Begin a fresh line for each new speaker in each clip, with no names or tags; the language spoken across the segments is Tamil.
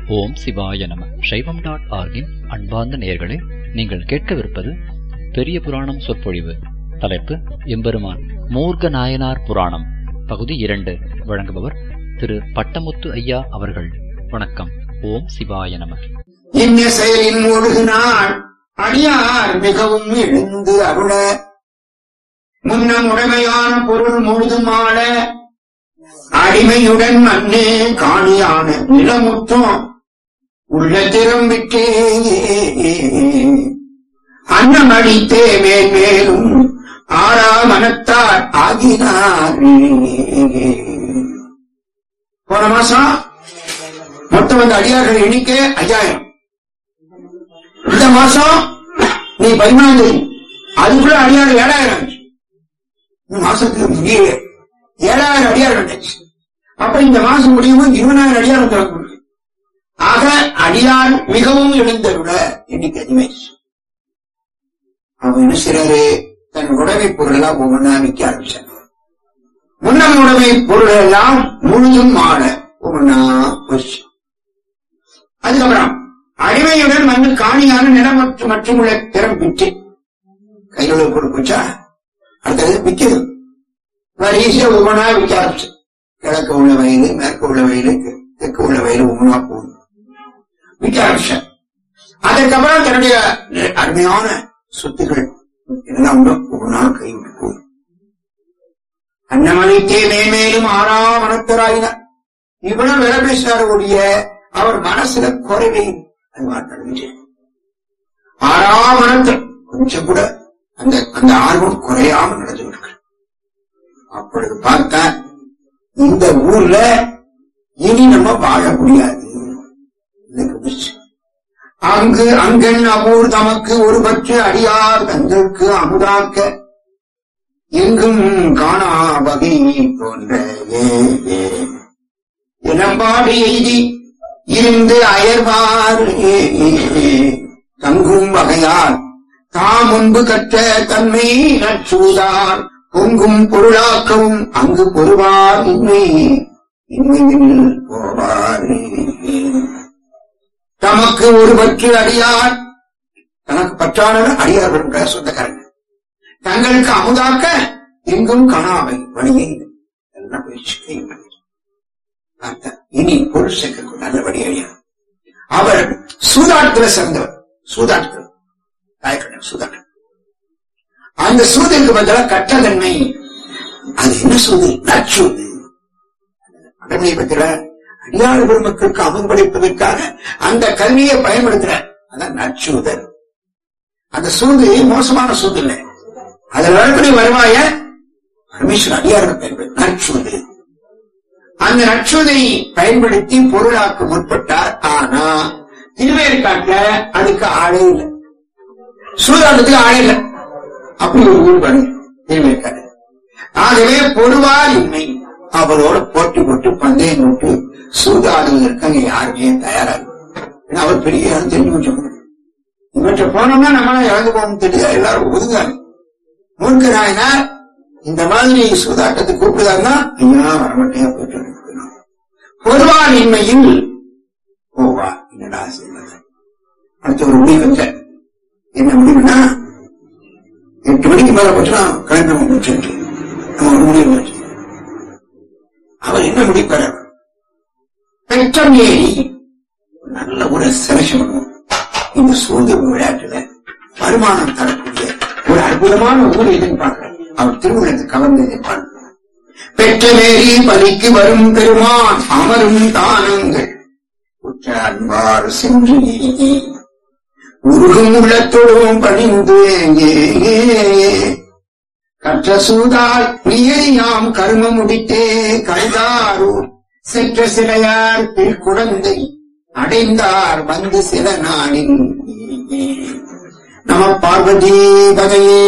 ஓம் சிவாய நம சைவம் டாட் ஆர்கின் அன்பார்ந்த நேயர்களே நீங்கள் கேட்கவிருப்பது பெரிய புராணம் சொற்பொழிவு தலைப்பு எம்பெருமான் மூர்க்க நாயனார் புராணம் பகுதி இரண்டு வழங்குபவர் திரு பட்டமுத்து ஐயா அவர்கள் வணக்கம் ஓம் சிவாய நம
இன்ன செயலின் ஒழுகினாள் அடியார் மிகவும் எழுந்து அருள முன்னம் உடைமையான பொருள் முழுதுமாள அடிமையுடன் மண்ணே காணியான நிலமுற்றம் உள்ள திறம் விட்டே அன்னம் அடித்தே மேல் மேலும் ஆறா மனத்தார் ஆகினார் போன மாசம் மொத்தம் வந்த அடியார்கள் எண்ணிக்கை ஐயாயிரம் இந்த மாசம் நீ பதினாலு அதுக்குள்ள அடியார் ஏழாயிரம் ஆச்சு. இந்த மாசத்துக்கு முடிய ஏழாயிரம் அடியார் வந்துச்சு அப்ப இந்த மாசம் முடியும் இருபதாயிரம் அடியார் திறக்கும் ஆக அடியார் மிகவும் எழுந்தருட எண்ணிக்கை அதிகமாச்சு அவன் என்ன செய்றாரு தன் உடைமை பொருள் எல்லாம் ஒவ்வொன்றா விற்க ஆரம்பிச்சார் முன்னம் உடைமை பொருள் எல்லாம் முழுதும் மாற ஒவ்வொன்றா போச்சு அதுக்கப்புறம் அடிமையுடன் வந்து காணியான நிலம் மற்றும் மற்றும் உள்ள திறம் பிச்சு கையில் உள்ள பொருள் போச்சா அடுத்தது விற்கிறது வேற ஈஸியா ஒவ்வொன்றா விற்க ஆரம்பிச்சு கிழக்கு உள்ள வயலு மேற்கு உள்ள வயலு தெற்கு உள்ள வயலு ஒவ்வொன்றா போகும் விற்க ஆரம்பிச்சேன் அதுக்கப்புறம் தன்னுடைய அருமையான சொத்துக்கள் எல்லாம் ஒவ்வொன்றா கை விட்டு போகும் அன்னமனைத்தே மேலும் ஆறாம் மனத்தராயினார் இவ்வளவு விலை பேசினார் ஒழிய அவர் மனசுல குறைவே இல்லை. அது மாற்றம் ஆறாமணத்தில் கொஞ்சம் கூட அந்த அந்த ஆர்வம் குறையாம நடந்து இருக்கு அப்பொழுது பார்த்தா இந்த ஊர்ல இனி நம்ம வாழ முடியாது இதுக்கு பிடிச்சு. அங்கு அங்கன் அவ்வூர் தமக்கு ஒரு பற்று அடியார் தங்களுக்கு அமுதாக்க எங்கும் காணா வகை போன்ற இளம்பாடு எய்தி இருந்து அயர்வார் தங்கும் வகையார் தாம் முன்பு கற்ற தன்மை நற்சூதார் பொங்கும் பொருளாக்கவும் அங்கு பொறுவார் உண்மை இன்மையில் போவார் தமக்கு ஒரு பற்று அடியார் தனக்கு பற்றாளர் அடியார்கள் சொந்தக்காரங்க தங்களுக்கு அமுதாக்க எங்கும் காணாமை வழியை எல்லாம் முயற்சி பார்த்தா, இனி பொருள் சேர்க்க நல்லபடி அழியா அவர் சூதாட்டத்தில் சிறந்தவர் சூதாட்டத்தில் தாய்க்கடன் சூதாட்டம் அந்த சூதிற்கு பதிலாக கற்றதன்மை அது என்ன சூது நற்சூது அடமையை பத்திர அடியாறு பெருமக்களுக்கு அமுன்படைப்பதற்காக அந்த கல்வியை பயன்படுத்துற அதான் நற்சூதர் அந்த சூது மோசமான சூது இல்லை அதில் வரக்கூடிய வருவாய பரமேஸ்வரன் அடியார்கள் பயன்படுத்த நற்சூது அந்த நற்சூதை பயன்படுத்தி பொருளாக்க முற்பட்டார் ஆனா திருவேற்காட்டுல அதுக்கு ஆளே இல்லை சூதாட்டத்துக்கு ஆளே இல்லை அப்படி ஒரு ஊர்பாடு திருவேற்காடு ஆகவே பொதுவால் இன்மை அவரோட போட்டி போட்டு பந்தயம் போட்டு சூதாடுவதற்கு அங்க யாருமே தயாராக ஏன்னா அவர் பெரிய இடம் தெரிஞ்சு கொஞ்சம் இவற்றை போனோம்னா நம்மளால இறந்து போகும் தெரியாது எல்லாரும் ஒதுங்காங்க மூர்க்க நாயனார் இந்த மாதிரி சூதாட்டத்துக்கு கூப்பிடுதாருன்னா ஐயா வரமாட்டேன் போயிட்டு வரணும். பொதுவான இன்மையில் போவா என்னடா செய்வது அடுத்த ஒரு முடிவு வச்ச என்ன முடிவுனா எட்டு மணிக்கு மேல போச்சுன்னா கிளம்பி வந்துச்சு நம்ம ஒரு முடிவு வச்சு அவர் என்ன முடிவு பெற பெற்றம் ஏறி நல்ல ஒரு செலக்ஷன் பண்ணுவோம் இந்த சூழ்நிலை விளையாட்டுல வருமானம் தரக்கூடிய ஒரு அற்புதமான ஊர் எதுன்னு பார்க்கிறேன் அவர் திருவிழத்தை கவர்ந்து எதிர்பார்க்கிறார் பெற்ற மேரி பலிக்கு வரும் பெருமான் அமரும் தானங்கள் உற்ற அன்பார் சென்று உருகும் உள்ளத்தோடும் பணிந்து கற்ற சூதால் நீயாம் கரும முடித்தே கருதாரூர் செற்ற சிலையார் குழந்தை அடைந்தார் வந்து சில நாளின் நம பார்வதி பதையே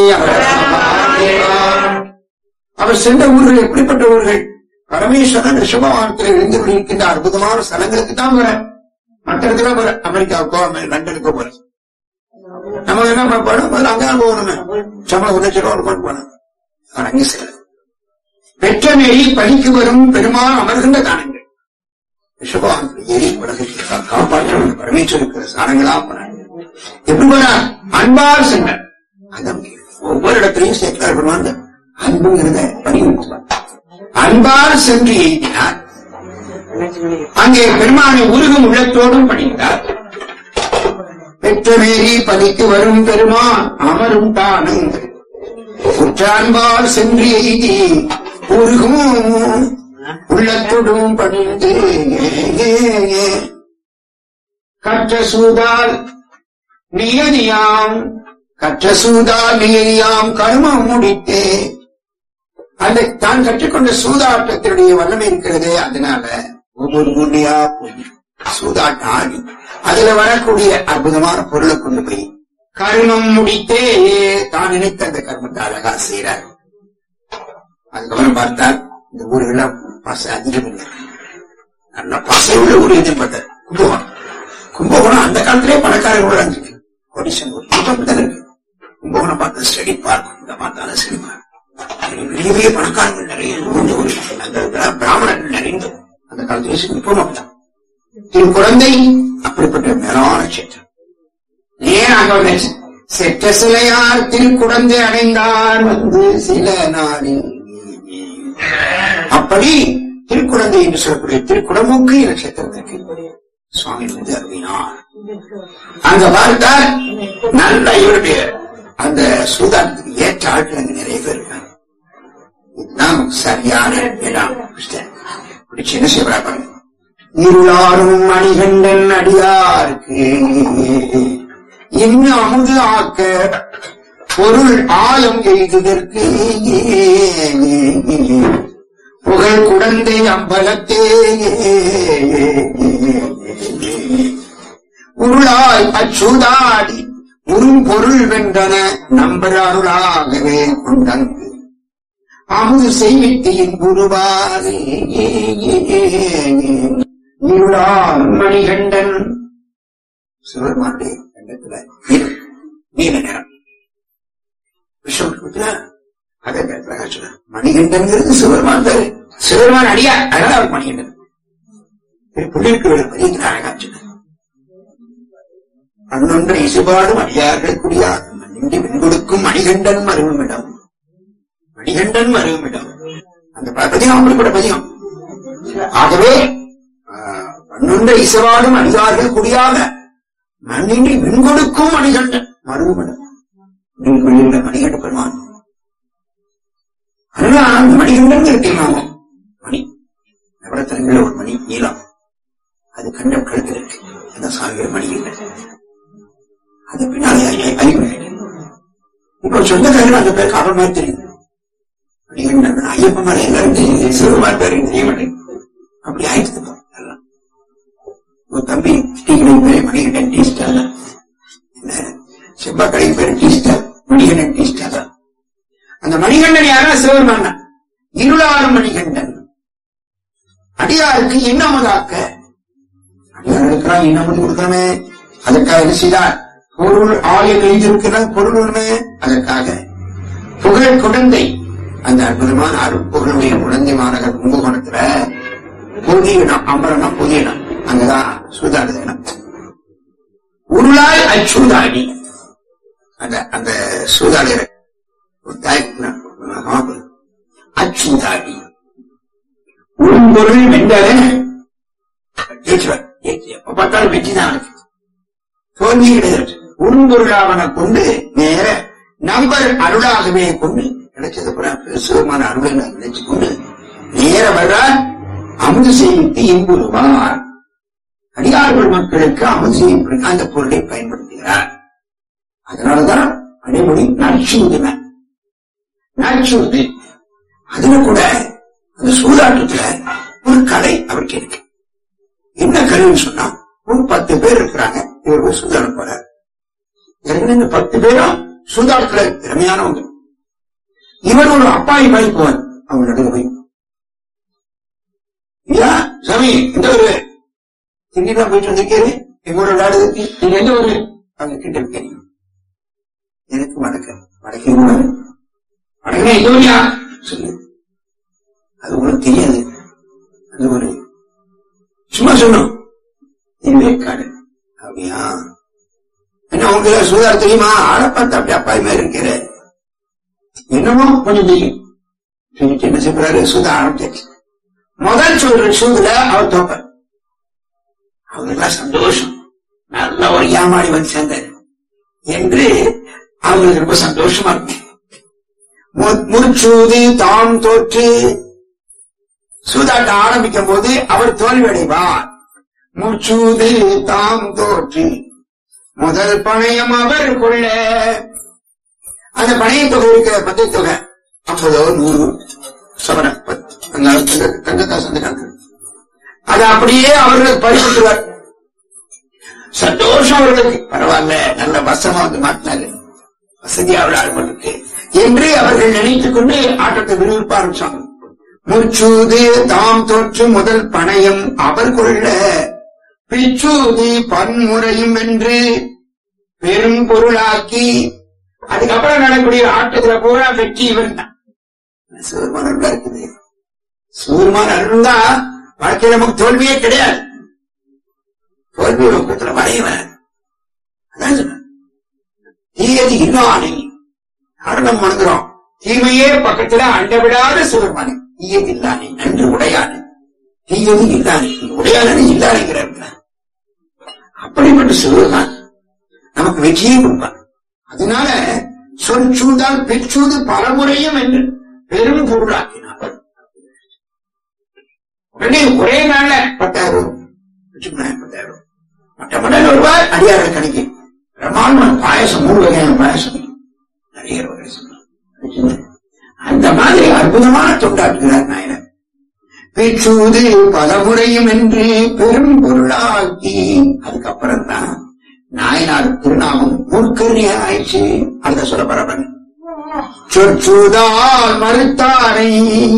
அவர் சென்ற ஊர்கள் எப்படிப்பட்ட ஊர்கள் பரமேஸ்வரன் ரிஷபவானத்தில் எழுந்து இருக்கின்ற அற்புதமான ஸ்தலங்களுக்கு தான் வர மற்ற இடத்துல வர அமெரிக்காவுக்கோ அமெ- லண்டனுக்கோ போற நம்ம என்ன பண்ண போறோம் முதல்ல அங்கதான் போகணுமே சம்பளம் ஒரு லட்சம் ரூபா போட்டு போனோம் அவர் அங்கே செல்ல பெற்ற நெறி பணிக்கு வரும் பெருமாள் அமர்கின்ற தானங்கள் ரிஷபானத்துல ஏறி உலகத்தை காப்பாற்ற பரமேஸ்வருக்கு சாரங்களா போனார் எப்படி போனார் அன்பால் சென்றார் அதான் ஒவ்வொரு இடத்திலையும் சேர்த்தார் பெருமான் அன்புங்கிறத வலியுறுத்துவார் அன்பால் சென்று எய்தினார் அங்கே பெருமானை உருகும் உள்ளத்தோடும் பணிந்தார் பெற்றவேரி பதிக்கு வரும் பெருமான் அமரும் தானும் உற்றான்பால் சென்று எய்தி உருகும் உள்ளத்தோடும் பணிந்து கற்ற சூதால் நியதியாம் கற்ற சூதால் நியதியாம் கர்மம் முடித்தே அந்த தான் கற்றுக்கொண்ட சூதாட்டத்தினுடைய வல்லமை இருக்கிறதே அதனால ஒவ்வொரு முன்னையா போய் சூதாட்டம் ஆடி அதுல வரக்கூடிய அற்புதமான பொருளை கொண்டு போய் கர்மம் முடித்தே தான் நினைத்த அந்த கர்மத்தை அழகா செய்யறார் அதுக்கப்புறம் பார்த்தார் இந்த ஊர்களெல்லாம் பச அதிகம் இல்லை நல்ல பசை உள்ள ஊர் எதுவும் பார்த்தார் கும்பகோணம் கும்பகோணம் அந்த காலத்திலே பணக்காரர்கள் இருந்துச்சு கொடிசன் ஊர் இப்ப அப்படித்தான் இருக்கு கும்பகோணம் பார்த்தா ஸ்டடி பார்க் இந்த பார்த்தாலும் ஸ்டடி பார்க் பெரிய பெரிய பணக்காரங்கள் நிறைய இருந்த ஒரு அந்த பிராமணர்கள் நிறைந்த அந்த காலத்துல இப்போ அப்படிதான் திரு குழந்தை அப்படிப்பட்ட மேலான சேற்றம் நேராக வந்தாச்சு. செற்ற சிலையார் திருக்குடந்தை அடைந்தார் வந்து சில நாளில் அப்படி திருக்குழந்தை என்று சொல்லக்கூடிய திருக்குடமுக்கு நட்சத்திரத்திற்கு சுவாமி வந்து அருவினார் அங்க பார்த்தால் நல்ல இவருடைய அந்த சூதாட்டத்துக்கு ஏற்ற ஆட்கள் அங்க நிறைய பேர் இருக்காங்க இதுதான் சரியான இடம் கிறிஸ்தன். இப்படி சின்ன சிவரா பாருங்க இருளாரும் மணிகண்டன் அடியாருக்கு இன்னும் அமுது ஆக்க பொருள் ஆயம் எய்துதற்கு புகழ் குடந்தை அம்பலத்தே உருளாய் அச்சுதாடி உறும் பொருள் வென்றன நம்பராருளாகவே கொண்டங்கு அமுது செய்வித்து இன்புருவாரே இருளார் மணிகண்டன் சிவருமானுடைய கண்டத்துல நீல நீல நிறம் விஸ்வத்துல அதை பிரகாசம் மணிகண்டன்கிறது சிவருமான் பேரு சிவருமான் அடியா அதனால அவர் மணிகண்டன் புள்ளிருக்கு பெரிய அழகாச்சு பன்னொன்று இசுபாடும் அடியார்கள் குடியார் மண்ணின்றி விண்கொடுக்கும் மணிகண்டன் மருவமிடம் மணிகண்டன் மருவமிடம் அந்த ப- பதியம் அப்படிப்பட்ட பதியம் ஆகவே ஆஹ், பன்னொன்று இசைவாடும் அடியார்கள் குடியாக மண்ணின்றி விண்கொடுக்கும் மணிகண்டன் மருவமிடம் விண்கொழியுள்ள மணிகண்ட பெருமான் அதனால அந்த மணிகண்டன் இருக்கீங்க மணி நவரத்தனங்கள் ஒரு மணி நீளம் அது கண்ட கழுத்தில் இருக்கு அந்த சாமியோட மணிகண்டன் அது பின்னாலே அறிவு இப்போ சொந்தக்காரர் அந்த பேருக்கு அவன் மாதிரி தெரியும் மணிகண்டன் ஐயப்ப மேல எல்லாரும் தெரியும் சிவகுமார் பேரு தெரிய மாட்டேன் அப்படி ஆயிடுச்சு இப்போ எல்லாம் உங்க தம்பி டீக்கடை பேரு மணிகண்டன் டீ ஸ்டார் தான் செவ்வாய்க்கடை பேரு tea star Manikandan tea star தான் அந்த மணிகண்டன் யாரா சிவபெருமான் தான். இருளாரும் மணிகண்டன் அடியாருக்கு இன்னமுதாக்க அடியார்களுக்கெல்லாம் இன்னமுது கொடுக்கணுமே அதற்காக என்ன செய்தார் பொருள் ஆயுள் எழுதியிருக்கிற பொருள் உண்மை அதற்காக புகழ் குழந்தை அந்த அற்புதமான அருட்புகழுடைய குழந்தை மாநகர் கும்பகோணத்துல புதிய இடம் அம்பரம்னா புதிய இடம் அங்கதான் சூதாடுத இடம் உருளாய் அச்சூதாடி அந்த அந்த சூதாடுகிற ஒரு தாய்க்கு அச்சூதாடி உள்பொருள் வென்றத ஜெயிச்சுவார் ஜெயிச்சு எப்ப பார்த்தாலும் வெற்றி தான் அவனுக்கு தோல்வி கிடையாது உள்பொருளாவனை கொண்டு நேர நம்பர் அருளாகவே கொண்டு கிடைச்சது பூரா சிவமான அருளை நினைச்சு கொண்டு நேர வர்றார் அமுது செய்வித்து இன்புறுவார் அடியார்கள் மக்களுக்கு அமுது செய்யப்படுத்த அந்த பொருளை பயன்படுத்துகிறார் அதனாலதான் அடைமொழி நற்சூதுன நற்சூது அதுல கூட அந்த சூதாட்டத்துல ஒரு கலை அவருக்கு இருக்கு என்ன கலைன்னு சொன்னா ஒரு பத்து பேர் இருக்கிறாங்க இவர் போய் சூதாடம் போறார் ஏற்கனவே இந்த பத்து பேரும் சூதாட்டத்துல திறமையானவங்க இவர் ஒரு அப்பாவி மாதிரி போவார் அவங்க நடுவில் போய் ஐயா சாமி இந்த ஒரு திடீர்னு போயிட்டு வந்திருக்கீரு எங்களோட விளையாடுறதுக்கு நீங்க எந்த ஒரு அவங்க கிட்ட இருக்கீங்க எனக்கு வடக்கு வடக்கு வடக்கு எங்க ஊரியா சொல்லு அது உங்களுக்கு தெரியாது அது ஒரு சும்மா சும்மா சொன்னோம் திருவேற்காடு அப்படியா என்ன உங்களுக்கு சூதா தெரியுமா ஆளை பார்த்து அப்படி அப்பாய் மாதிரி இருக்கிற என்னமோ கொஞ்சம் தெரியும் சொல்லிட்டு என்ன செய்யறாரு சூதா ஆரம்பிச்சாச்சு முதல் சொல்ற சூதுல அவர் தோப்பார் அவங்கெல்லாம் சந்தோஷம் நல்ல ஒரு ஏமாடி வந்து சேர்ந்தார் என்று அவங்களுக்கு ரொம்ப சந்தோஷமா இருக்கு மு- முற்சூது தாம் தோற்று சூதாட்டம் ஆரம்பிக்கும் போது அவர் தோல்வியடைவார் முச்சூது தாம் தோற்று முதல் பணையம் அவர் கொள்ள அந்த பணைய தொகை இருக்கிற பத்து தொகை ஐம்பதோ நூறு சவரம் தங்கக்காசு அந்த கணக்கு அதை அப்படியே அவர்களுக்கு பறிச்சுட்டுவார் சந்தோஷம் அவர்களுக்கு பரவாயில்ல நல்ல வசமா வந்து மாட்டினாரு வசதியா அவள் ஆழ்மனுக்கு என்று அவர்கள் நினைத்துக் கொண்டு ஆட்டத்தை விரும்ப ஆரம்பிச்சாங்க முச்சூது தாம் தோற்று முதல் பணையம் அவர் கொள்ள பிச்சூதி பன்முறையும் என்று பெரும் பொருளாக்கி அதுக்கப்புறம் நடக்கக்கூடிய ஆட்டத்துல பூரா வெற்றி இவர் தான் சிவருமான அருளா இருக்குது சிவருமான அருள்தா வாழ்க்கையில நமக்கு தோல்வியே கிடையாது தோல்வி நோக்கத்துல வரையவன் அதான் சொன்னேன். தீயது இன்னானி காரணம் மணங்குறோம் தீமையே பக்கத்துல அண்டவிடாத சிவருமானி தீயது இல்லானே நன்று உடையானே தீயது இல்லானே உடையானே இல்லானேங்கிறார் அப்படிப்பட்ட சிவருமான் நமக்கு வெற்றியே கொடுப்பான் அதனால சொல் சூதால் பெற்றூது பலமுறையும் என்று பெரும் பொருளாக்கினார் உடனே ஒரே நாள்ல பத்தாயிரம் வச்சுக்கணும் பத்தாயிரம் மற்ற மண்டல வருவார் அடியார்கள் கணக்கு பிரமாண்டம் பாயசம் மூணு வகையான பாயசம் நிறைய பாயசம் அந்த மாதிரி அற்புதமான தொண்டாற்றுகிறார் நாயனர் பேச்சூது பலமுறையும் என்று பெரும் பொருளாக்கி அதுக்கப்புறம் தான் நாயனார் திருநாமம் மூர்க்கனே ஆயிடுச்சு அந்த சொல்ல பரவன் சொற்சூதால் மறுத்தாரை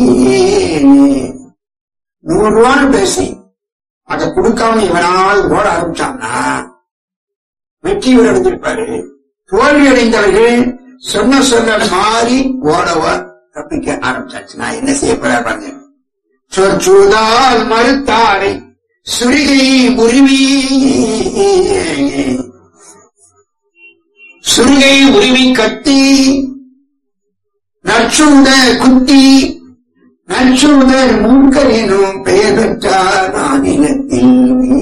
நூறு ரூபான்னு பேசி அதை கொடுக்காம இவனால் ஓட ஆரம்பிச்சான்னா வெற்றி இவர் அடைஞ்சிருப்பாரு தோல்வி அடைந்தவர்கள் சொன்ன சொன்ன மாறி ஓடவ தப்பிக்க ஆரம்பிச்சாச்சு நான் என்ன செய்ய போறேன் பாருங்க சொற்சூதால் மறுத்தாரை சுரிகை உரிமை சுருகை உரிமை கட்டி நற்சூத குத்தி நற்சூதர் மூக்கரினும் பெயர் பெற்றார் ஆதினத்தில்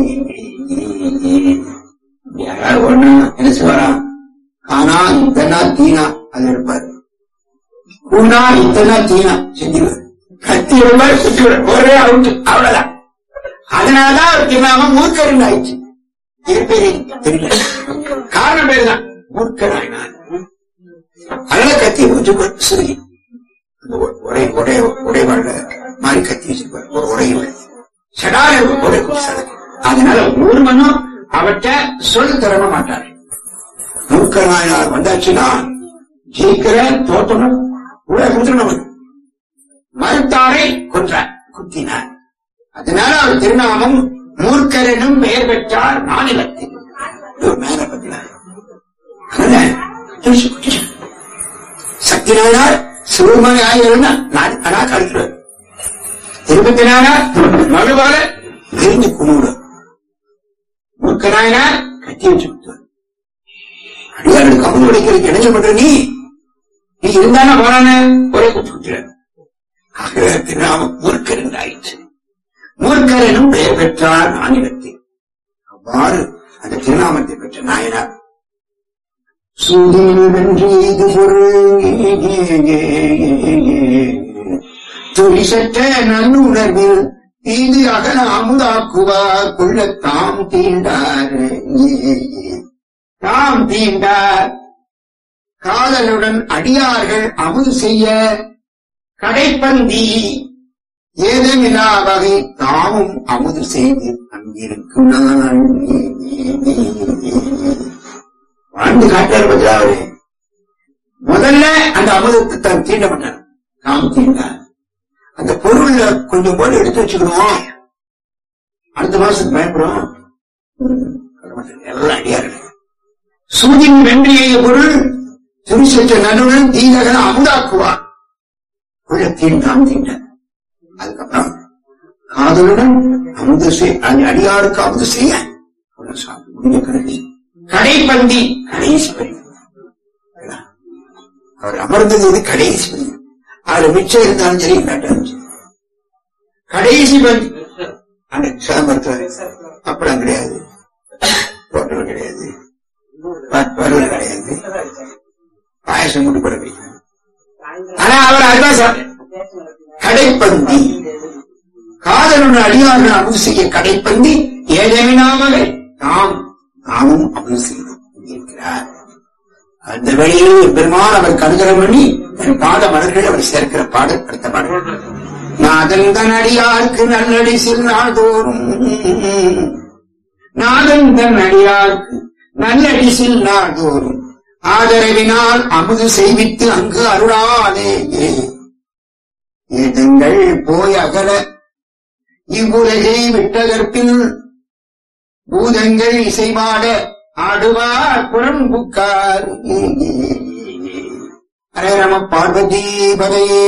யாராவது ஒண்ணு என்ன செய்வாரா ஆனா இத்தனா தீனா அது இருப்பார் கூனா இத்தனா தீனா செஞ்சுருவார் கத்தி விடுவார் சுற்றுவார் ஒரே அவுட்டு அவ்வளவுதான் அதனாலதான் அவருக்கு நாம மூக்கரின் ஆயிடுச்சு இருப்பேரே தெரியல காரணம் பேர் தான் மூர்க்கனாயினார் அதனால கத்தி கொஞ்சம் சுருகி அந்த ஒ- உரை உடை உடைவாழ்ல மாதிரி கத்தி வச்சிருப்பார் ஒரு உரையுள்ள சடார உரை குடிச்சாரு அதனால ஒருவனும் அவற்றை சொல் தரவ மாட்டார் மூர்க்கனாயினார் வந்தாச்சுன்னா ஜெயிக்கிற தோற்றணும் உள்ள குதிரணும் மறுத்தாரை கொன்றார் குத்தினார் அதனால அவர் திருநாமம் மூர்க்கரனும் பெயர் பெற்றார் மாநிலத்தில் இது ஒரு மேல பத்தினார் அதனால துடிச்சு குடிச்சு. சக்தி நாயனார் சிவருமானி ஆயிரம்னா அனா கழிக்கிறார் திருப்பத்தி நாயனார் மறுபால விரிஞ்சு கும்பிடு மூர்க்க நாயனார் கட்டி வச்சு கொடுத்தார் அடியாருக்கு கம்பு உடைக்கிறதுக்கு இணைஞ்சு பண்ற நீ நீ இருந்தானே போறானே ஒரே குத்து குத்துறார் ஆகவே திருநாமம் மூர்க்கர் என்று ஆயிடுச்சு மூர்க்கர் எனும் பெயர் பெற்றார் நானிடத்தில் அவ்வாறு அந்த திருநாமத்தை பெற்ற நாயனார் சூரியன் வென்று இது பொருள் துரிசற்ற நல்லுணர்வில் இது அகல அமுதாக்குவார் கொள்ள தாம் தீண்டார் தாம் தீண்டார் காதலுடன் அடியார்கள் அமுது செய்ய கடைப்பந்தி ஏதமில்லா வகை தாமும் அமுது செய்து அங்கிருக்கும் நாள் வாழ்ந்து காட்டார் பத்திரா அவரு முதல்ல அந்த அமுதத்தை தான் தீண்ட மாட்டார் தாம் தீண்டார் அந்த பொருள்ல கொஞ்சம் போல எடுத்து வச்சுக்கணும் அடுத்த மாசத்துக்கு பயப்படுறோம் எல்லாம் அடியார்கள் சூதின் வென்றிய பொருள் திருச்சற்ற நடுவுடன் தீதகன அமுதாக்குவார் உள்ள தீண்டான் தீண்ட அதுக்கப்புறம் காதலுடன் அமுது செய் அது அடியாருக்கு அமுது செய்ய அவ்வளவு சாப்பிட்டு முடிஞ்ச கடைசி கடைப்பந்தி கடைசி பந்தி அவர் அமர்ந்தது இது கடைசி பந்தி அதுல மிச்சம் இருந்தாலும் சரி இல்லாட்டாலும் சரி கடைசி பந்தி அந்த சிதம்பரத்துல அப்பளம் கிடையாது தோட்டம் கிடையாது ப- பருவல் கிடையாது பாயசம் கொண்டு போட வைக்கணும் ஆனா அவர் அதுதான் சார் கடைப்பந்தி காதலுடன் அடியார்கள் அமுது செய்ய கடைப்பந்தி ஏதேனாமலை நாம் நாமும் அமுது செய்தோம் இருக்கிறார் அந்த வழியில் பெருமான் அவர் கருதரம் பண்ணி தன் பாத மலர்கள் அவர் சேர்க்கிற பாடல் அடுத்த பாடல் நாதன் தன் அடியார்க்கு நல்லடி சிறுநாள் தோறும் நாதன் தன் அடியார்க்கு நல்லடி சிறுநாள் தோறும் ஆதரவினால் அமுது செய்வித்து அங்கு அருளாதே ஏதங்கள் போய் அகல இவ்வுலகை விட்டதற்பில் பூதங்கள் இசைபாட ஆடுவார் புறம்புக்கார் ஹரே நம பார்வதி பதையே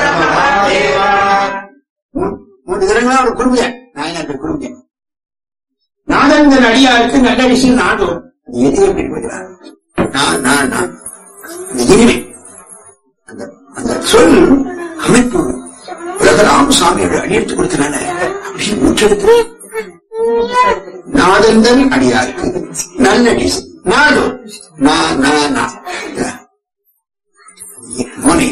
மூன்று தினங்களா ஒரு குடும்ப நாயனாட்டு குடும்ப நாதந்தன் அடியாருக்கு நல்ல விஷயம் நாடும் எது என்பதுகிறார் நான் நான் நான் அந்த இனிமை அந்த அந்த சொல் அமைப்பு உலகராம சுவாமியோட அடியெடுத்து கொடுத்தனால அப்படியே முற்றெடுத்து நாதந்தன் அடியாருக்கு நல்லடி நாடு நான் நான் நான் மோனை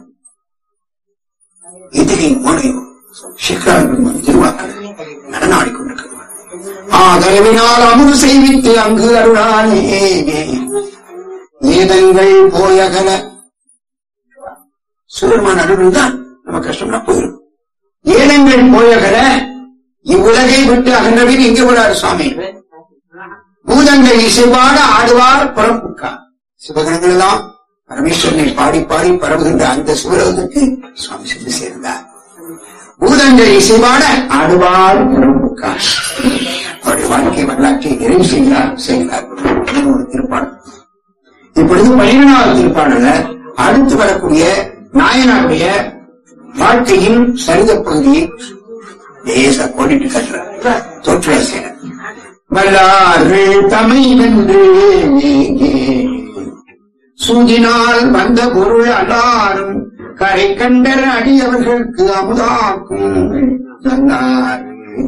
எதிரி மோனை சிக்கரான் திருவாக்கள் நடனாடிக்கொண்டிருக்கிறார் ஆதரவினால் அமுது செய்வித்து அங்கு அருளானே ஏதங்கள் போயகல சூரமான அருள் தான் நம்ம கஷ்டம்னா போயிடும் ஏனங்கள் போயகல இவ்வுலகை விட்டு அகன்றவில் இங்கே விடாரு சுவாமி பூதங்கள் இசைவாட ஆடுவார் புறப்புக்கா சிவகணங்கள் எல்லாம் பரமேஸ்வரனை பாடி பாடி பரவுகின்ற அந்த சிவலோகத்துக்கு சுவாமி சென்று சேர்ந்தார் பூதங்கள் இசைவாட ஆடுவார் புறப்புக்கா அவருடைய வாழ்க்கை வரலாற்றை நிறைவு செய்கிறார் செய்கிறார் இது ஒரு திருப்பாடல் இப்பொழுது பதினேழாவது திருப்பாடல அடுத்து வரக்கூடிய நாயனாருடைய வாழ்க்கையின் சரித பகுதியை தேச கோடிட்டு கட்டுறார் தோற்றுவாசியர் வல்லார்கள் தமை வென்று சூதினால் வந்த பொருள் அல்லாரும் கரை கண்டர் அடியவர்களுக்கு அமுதாக்கும் சொன்னார்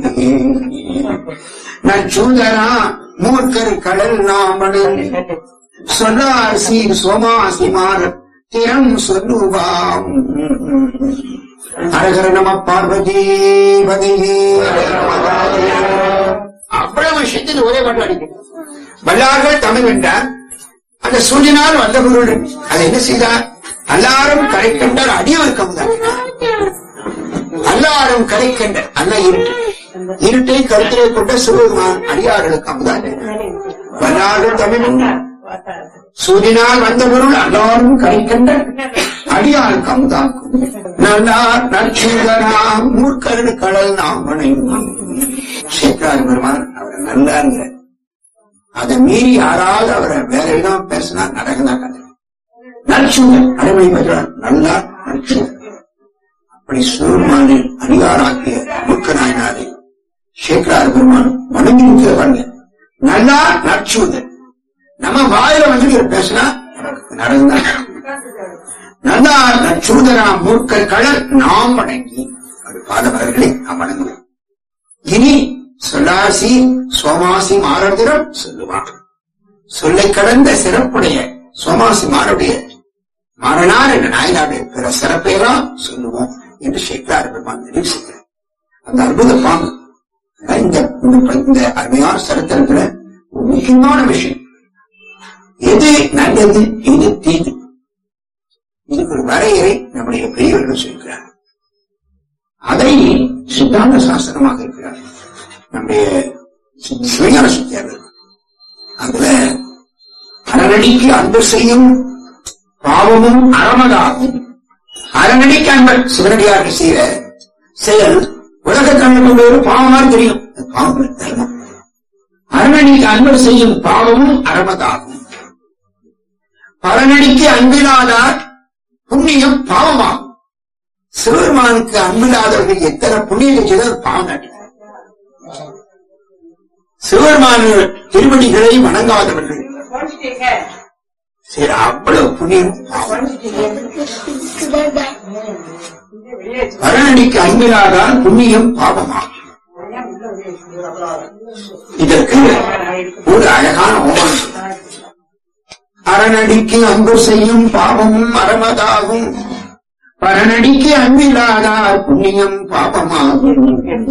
நச்சூதரா மூர்க்கர் கடல் நாமடல் சொன்னார் சீர் சோமாசிமார் திறம் சொல்லுவாம் அரகர நம பார்வதி பதையே அவ்வளவு விஷயத்தில் ஒரே பாட்டு அடிக்கும் வல்லார்கள் தமிழ் என்றார் அந்த சூரியனால் வந்த பொருள் அதை என்ன செய்தார் எல்லாரும் கரை கண்டார் அடியவர் கமுதார் எல்லாரும் கரை கண்ட அல்ல இருட்டு இருட்டை கருத்திலே கொண்ட சிவபெருமான் அடியார்களுக்கு அமுதார் வல்லார்கள் தமிழ் என்றார் சூரியனால் வந்த பொருள் எல்லாரும் கரை கண்ட அடியார் கமுதாக்கும் நல்லார் நற்சூதனாம் மூர்க்கரடு கடல் நாம் வணங்கும் சேக்கராஜ் பெருமான் அவரை நல்லாருங்க அதை மீறி யாராவது அவரை வேற இடம் பேசினா நடக்கதான் கதை நற்சூதன் அடிமை பெற்றார் நல்லா நற்சூதன் அப்படி சிவபெருமானின் அதிகாராக்கிய மூர்க்க நாயனாரை சேக்கராஜ் பெருமான் வணங்கி நிற்கிறவங்க நல்லா நற்சூதன் நம்ம வாயில வந்து இவர் பேசினா நடந்தான் நல்லா நற்சூதனா மூர்க்க கடல் நாம் வணங்கி அது பாதவர்களை நாம் வணங்குவோம் இனி சொல்லாசி சோமாசி மாரதிரம் சொல்லுவான் சொல்லை கடந்த சிறப்புடைய சோமாசி மாருடைய மாறனார் என்ற நாயனாருடைய பிற சிறப்பையெல்லாம் சொல்லுவோம் என்று சேக்கரார் பெருமான் நிறைவு செய்கிறார் அந்த அற்புத பாங்கு அதான் இந்த இந்த- இந்த அருமையான சரித்திரத்துல ஒரு முக்கியமான விஷயம் எது நல்லது எது தீது இதுக்கு ஒரு வரையறை நம்முடைய பெரியவர்கள் சொல்கிறார் அதை சித்தாந்த சாஸ்திரமாக இருக்கிறார் நம்முடைய சி- சிவஞான சித்தியார்கள் அதுல அரணடிக்கு அன்பு செய்யும் பாவமும் அறமதாகும் அரணடிக்கு அன்பர் சிவனடியார்கள் செய்கிற செயல் உலக கண்ணுக்கு ஒரு பாவமா தெரியும் அது பாவம் இல்லை, தர்மம் அரணடிக்கு அன்பர் செய்யும் பாவமும் அறமதாகும் பரநடிக்கு அன்பிலாதார் புண்ணியம் பாவமாகும் சிவபெருமானுக்கு அன்பில்லாதவர்கள் எத்தனை புண்ணியத்தை செய்தால் பாவம் காட்டுகிறார் சிவபெருமான திருவடிகளை வணங்காதவர்கள் சரி அவ்வளவு புண்ணியம் பாவம் பரணடிக்கு அன்பிலாதால் புண்ணியம் பாவமாகும் இதற்கு ஒரு அழகான ஓமனம் அரணடிக்கு அன்பு செய்யும் பாவமும் அறமதாகும் பரணடிக்கு அன்பில்லாதால் புண்ணியம் பாவமாகும்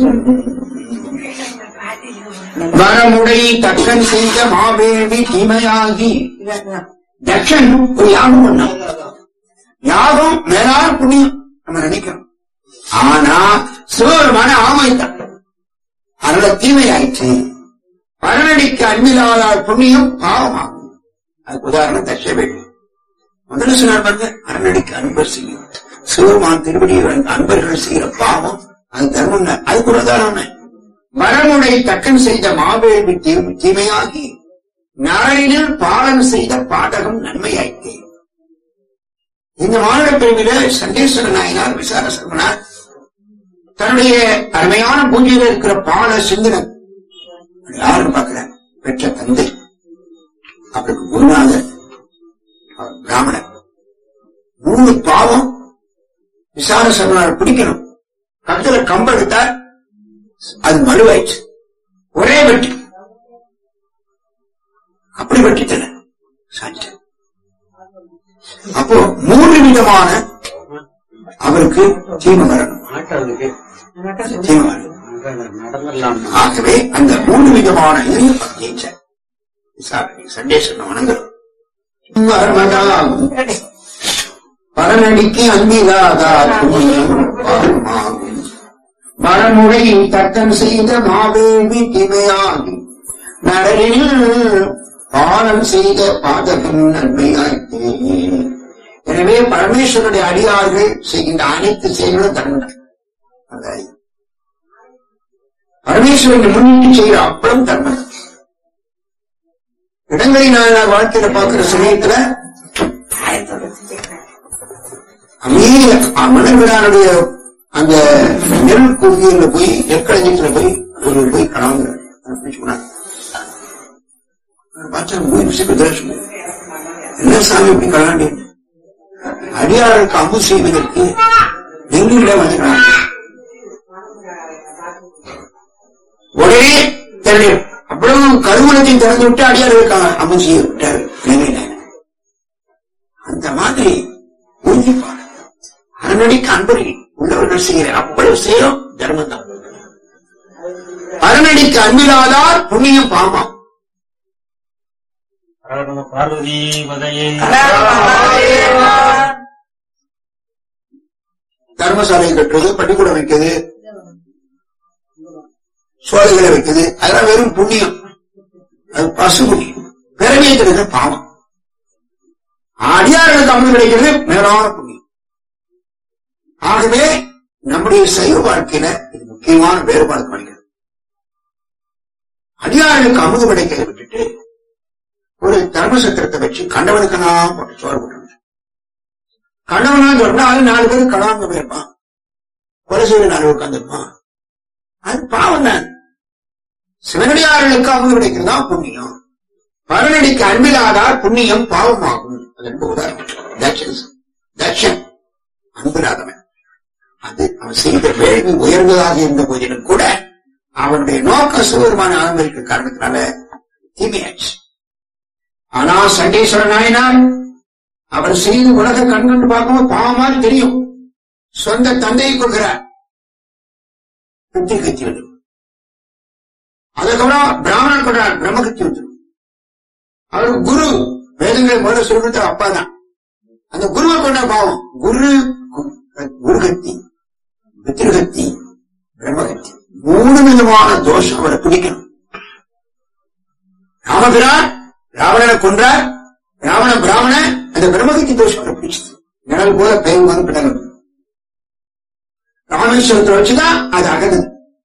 வரமுடை தக்கன் செய்த மாவேவி தீமையாகி தட்சன் ஒரு யாகம் பண்ணான் யாகம் மேலான புண்ணியம் நம்ம நினைக்கிறோம் ஆனா சிவபெருமான ஆமைத்தான் அதோட தீமையாயிற்று பரணடிக்கு அன்பிலாதால் புண்ணியம் பாவமாகும் அதுக்கு உதாரணம் தட்சவேடு முதல்ல சொன்னார் பாருங்க அரணடிக்கு அன்பர் செய்யும் சிவபெருமான் திருவடியில் அன்பர்கள் செய்கிற பாவம் அது தர்மம் தான். அதுக்கு ஒரு உதாரணம் மரமுடை தக்கன் செய்த மாவேவி தீ- தீமையாகி நரனில் பாலன் செய்த பாடகம் நன்மையாயிற்று இந்த மாநில பிரிவில சண்டேஸ்வர நாயனார் விசார சர்மனார் தன்னுடைய அருமையான பூஜையில இருக்கிற பால சிந்தனை யாரும் பார்க்கல பெற்ற தந்தை அவருக்கு குருநாதர் அவர் பிராமணர் மூணு பாவம் விசார சர்மனார் பிடிக்கணும் கத்துல கம்பு எடுத்தார் அது மழுவாயிடுச்சு ஒரே வெட்டி அப்படி வெட்டித்தன சாட்சி அப்போ மூன்று விதமான அவருக்கு தீமை வரணும் தீமை வரணும் ஆகவே அந்த மூன்று விதமான இதையும் ஜெயிச்சார் விசாரணை சண்டேசன் வணங்குறோம் மர்மதாம் பரநடிக்கு அன்பிலாதார் புண்ணியம் பாவமாகும் மரமுறை தத்தம் செய்த மாவேவி திமையாகி நரனில் பாலம் செய்த பாதகம் நன்மையாயிற்று எனவே பரமேஸ்வருடைய அடியார்கள் செய்கின்ற அனைத்து செயல்களும் தர்மம் அதாவது பரமேஸ்வரனை முன்னிட்டு செய்கிற அப்பளம் தர்மம் இடங்களை நான் வாழ்க்கையில பார்க்கிற சமயத்துல அமைதிய மன்னர்களானுடைய அந்த நெல் குவியல போய் நெற்களஞ்சியத்துல போய் ஒரு போய் கலாங்க சொன்னாங்க பார்த்தா போய் விசுக்கு என்ன சாமி இப்படி கலாண்டி அடியாருக்கு அம்பு செய்வதற்கு நெல்லிட வந்துக்கிறாங்க உடனே தன்னுடைய அவ்வளவு கருவூலத்தை திறந்து விட்டு அடியார் இருக்காங்க அம்பு செய்ய விட்டாரு நெல்லிட அந்த மாதிரி உறுதிப்பாடு அரணடிக்கு அன்பர்கள் உள்ளவர்கள் செய்கிற அவ்வளவு செய்யறோம் தர்மம் தான் அரணடிக்கு அன்பிலாதார் புண்ணியம் பாமாம்
பார்வதி பதையே
தர்மசாலை கட்டுறது பள்ளிக்கூடம் வைக்கிறது சோலைகளை வைக்கிறது அதெல்லாம் வெறும் புண்ணியம் அது பசுபுணி பிறவியத்திற்கு பாவம் அடியார்களுக்கு அமுது கிடைக்கிறது மேலான புண்ணியம் ஆகவே நம்முடைய சைவ வாழ்க்கையில இது முக்கியமான வேறுபாடு காண்கிறது அடியார்களுக்கு அமுது கிடைக்கிறத விட்டுட்டு ஒரு தர்மசத்திரத்தை வச்சு கண்டவனுக்கெல்லாம் போட்டு சோறு போட்டு கண்டவனா சொன்னா அது நாலு பேர் கடாங்க போயிருப்பான் கொலை செய்ய நாலு உட்காந்துருப்பான் அது பாவம் தான் சிவனடியார்களுக்கு அமுது கிடைக்கிறதா புண்ணியம் பரநடிக்கு அன்பிலாதார் புண்ணியம் பாவமாகும் அது ரொம்ப உதாரணம் தட்சன் தட்சன் அன்புராதவன் அது அவன் செய்த வேள்வி உயர்ந்ததாக இருந்த போதிலும் கூட அவனுடைய நோக்க சிவருமான ஆரம்பிக்க காரணத்தினால தீமையாச்சு ஆனா சண்டீஸ்வர நாயனார் அவர் செய்து உலக கண்கண்டு பார்க்கும்போது பாவம் மாதிரி தெரியும் சொந்த தந்தையை கொள்கிறார் புத்தி கத்தி வந்துடும் அதுக்கப்புறம் பிராமணன் கொண்டார் பிரம்மகத்தி வந்துடும் அவருக்கு குரு வேதங்களை முதல்ல சொல்லிட்டு அப்பா தான் அந்த குருவை கொண்ட பாவம் குரு கு- குருகத்தி பித்திருகத்தி பிரம்மகத்தி மூணு விதமான தோஷம் அவரை பிடிக்கணும் ராமபிரான் ராவணனை கொன்றார் ராவண பிராமண அந்த பிரம்மகத்தி தோஷம் அவரை பிடிச்சது நிழல் போல பெயர் வந்து பிடல் ராமேஸ்வரத்தை வச்சுதான் அது அகது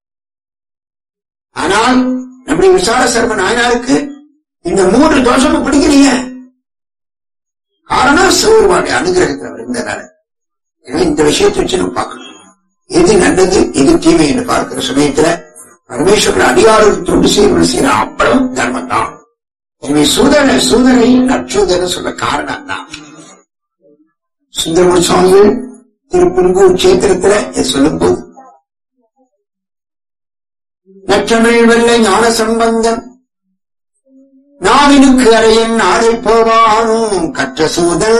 ஆனால் நம்முடைய விசார சர்ம நாயனாருக்கு இந்த மூன்று தோஷமும் பிடிக்கலையே காரணம் சிவருமானுடைய அனுகிரகத்தில் அவர் இருந்தனால எனவே இந்த விஷயத்தை வச்சு நம்ம பார்க்கணும் எது நல்லது எது தீமை என்று பார்க்கிற சமயத்துல பரமேஸ்வரன் அடியாளர்கள் தொண்டு செய்வது செய்யற அவ்வளவு தர்மம் தான் எனவே சூதன சூதனை நற்சூதன சொல்ல காரணம் தான் சுந்தரமூர் சுவாமிகள் திருப்பெருங்கூர் சேத்திரத்துல இதை சொல்லும்போது நற்றமிழ் வெள்ளை ஞான சம்பந்தம் நாவினுக்கு அறையன் நாளை போவானும் கற்ற சூதன்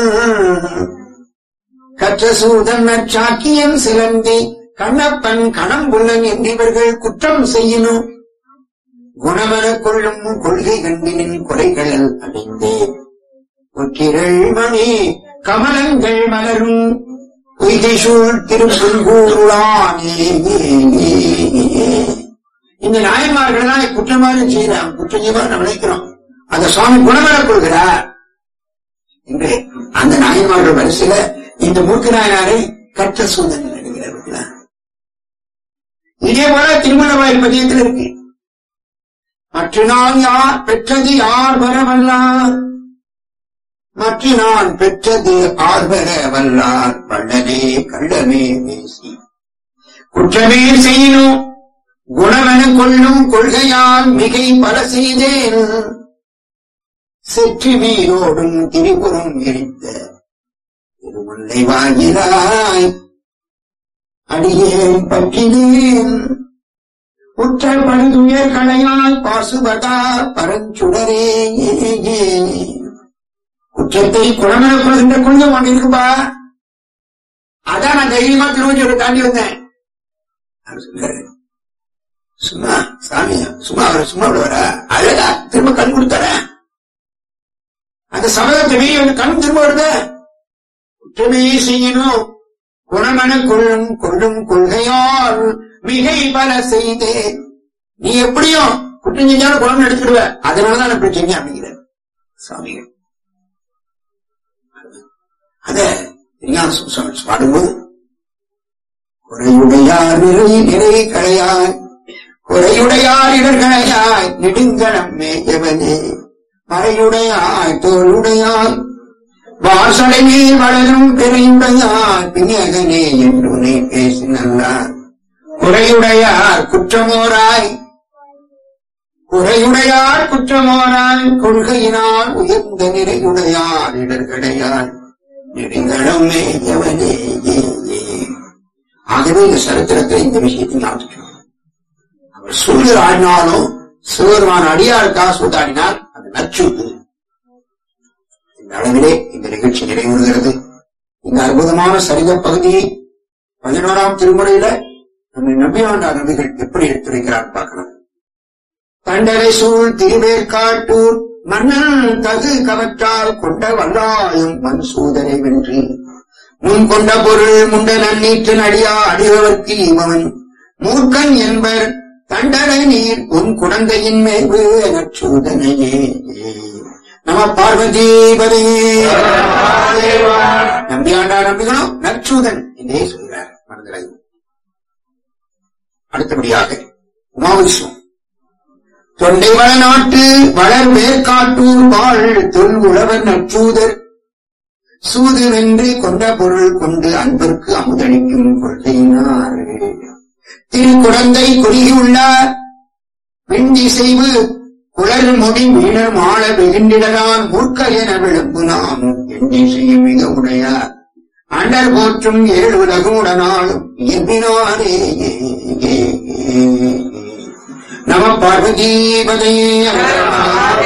கற்ற சூதன் நற்சாக்கியன் சிலந்தி கண்ணப்பன் கணம்புள்ளன் என்றிவர்கள் குற்றம் செய்யணும் குணமன கொள்ளும் கொள்கை கண்டினின் கொலைகள் அடைந்தேன் ஒற்றிரள் மணி கமலங்கள் மலரும் பொய்கை சூழ் திருப்பெருங்கூருளானே இந்த நாயன்மார்கள் தான் குற்றமாக செய்யறான் குற்றமாக நம்ம நினைக்கிறோம் அந்த சுவாமி குணமர கொள்கிறார் என்று அந்த நாயன்மார்கள் வரிசையில இந்த மூர்க்க நாயனாரை கற்ற சூதன் நினைக்கிறார் இதே போல திருமணவாயில் பதியத்தில் இருக்கு மற்ற நான் யார் பெற்றது யார் வரவல்லார் மற்ற நான் பெற்றது ஆர்வர வல்லார் வள்ளலே கள்ளமே பேசி குற்றமே செய்யணும் குணமென கொள்ளும் கொள்கையால் மிகை பல செய்தேன் செற்றி மீரோடும் திரிபுரம் எரித்த திருமுல்லை வாயிலாய் அடியேன் பற்றினேன் உற்ற படுதுயர் களையாய் பாசுபதா பரஞ்சுடரே குற்றத்தை குணமென கொள்கின்ற கொஞ்சம் ஒன்று இருக்குப்பா அதான் நான் தைரியமா திருவஞ்சூரை தாண்டி வந்தேன் அவர் சொல்றாரு சும்மா சாமி சும்மா அவர் சும்மா விடுவாரா அழகா திரும்ப கண் கொடுத்தார அந்த சமயத்தை வெளியே வந்து கண் திரும்ப வருத குற்றமே செய்யணும் குணமென கொள்ளும் கொள்ளும் கொள்கையால் மிகை பல செய்தேன் நீ எப்படியும் குற்றம் செஞ்சாலும் குணம் எடுத்துடுவ அதனாலதான் நான் இப்படி செஞ்சேன் அப்படிங்கிற சாமிகள் அத ஞான பாடும்போது குறையுடையார் நிறை நிறை களையாய் குறையுடையார் இடர்களையாய் நெடுங்கணம் மேயவனே மறையுடையாய் தோளுடையாய் வாசலை மேல் வளரும் பெறையுடையார் பிணியகனே என்று உன்னை பேசினார் குறையுடையார் குற்றமோராய் குறையுடையார் குற்றமோராய் கொள்கையினால் உயர்ந்த நிறையுடையார் இடர்களையார் நெடுங்கணம் மேயவனே ஏ, ஏ. ஆகவே இந்த சரித்திரத்தை இந்த விஷயத்தை ஞாபகம் அவர் சூரியர் ஆடினாலும் சிவருமான அடியாருக்காக சூதாடினால் அது நச்சுது இந்த அளவிலே இந்த நிகழ்ச்சி நிறைவுறுகிறது இந்த அற்புதமான சரித பகுதியை பதினோராம் திருமுறையில நம்ம நம்பியாண்டார் நபிகள் எப்படி எடுத்துரைக்கிறார் பார்க்கலாம் தண்டரை சூழ் திருவேற்காட்டூர் மன்னன் தகு கவற்றால் கொண்ட வல்லாயம் மண் சூதரை வென்று முன் கொண்ட பொருள் முண்ட நன்னீற்றின் அடியா அடியவர்க்கு இவன் மூர்க்கன் என்பர் தண்டனை நீர் உன் குழந்தையின் மேவு நற்சூதனையே நம பார்வதீபதி நம்பியாண்டா நம்பிகளும் நற்சூதன் என்றே சொல்கிறார் மறந்துடாது அடுத்தபடியாக உமாவிஷ்ணு தொண்டை வளநாட்டு வளர் மேற்காட்டூர் வாழ் தொல் உழவர் நற்சூதர் சூது வென்று கொண்ட பொருள் கொண்டு அன்பர்க்கு அமுதளிக்கும் கொள்கையினார் திருக்குழந்தை குறுகியுள்ளார் வெண்டிசைவு குளர் முடி மீனர் மாள வெகுண்டிடலான் மூர்க்க என விளம்பு நாம் எண்ணி செய்யும் மிக உடையார் அண்டர் போற்றும் ஏழு உலகமுடனாலும் இயம்பினாரே நம பார்வதீபதே